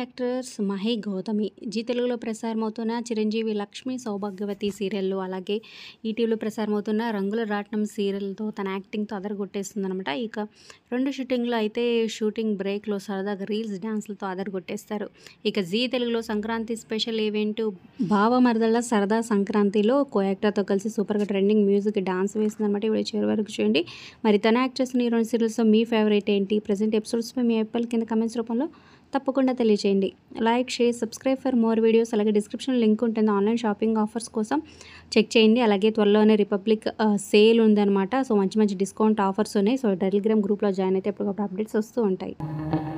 actors Mahi Gautami G తెలుగులో ప్రసారమవుతున్న చిరంజీవి లక్ష్మి సౌభాగ్యవతి సీరియల్లో అలాగే ఈటీవీలో ప్రసారమవుతున్న రంగుల రాట్నం సీరియల్తో తన యాక్టింగ్తో అదరగొట్టేస్తుందనమాట ఇక రెండు షూటింగ్లో అయితే షూటింగ్ బ్రేక్లో సరదాగా రీల్స్ డాన్స్లతో అదరగొట్టేస్తారు ఇక జీ తెలుగులో సంక్రాంతి స్పెషల్ ఈవెంట్ భావమరదళ్ళ సరదా సంక్రాంతిలో కో యాక్టర్తో కలిసి సూపర్గా ట్రెండింగ్ మ్యూజిక్ డాన్స్ వేసిందనమాట ఇప్పుడు చివరి వరకు చూడండి మరి తన యాక్టర్స్ ఈ రెండు సీరియల్స్లో మీ ఫేవరెట్ ఏంటి ప్రజెంట్ ఎపిసోడ్స్పై మీ అప్పాల కింద కమెంట్స్ రూపంలో తప్పకుండా తెలియచేయండి like share subscribe for more videos అలాగే డిస్క్రిప్షన్ లింక్ ఉంటుంది ఆన్లైన్ షాపింగ్ ఆఫర్స్ కోసం చెక్ చేయండి అలాగే త్వరలోనే రిపబ్లిక్ సేల్ ఉందన్నమాట సో మంచి మంచి డిస్కౌంట్ ఆఫర్స్ ఉన్నాయి సో టెలిగ్రామ్ గ్రూప్లో జాయిన్ అయితే ఎప్పటికప్పుడు అప్డేట్స్ వస్తూ ఉంటాయి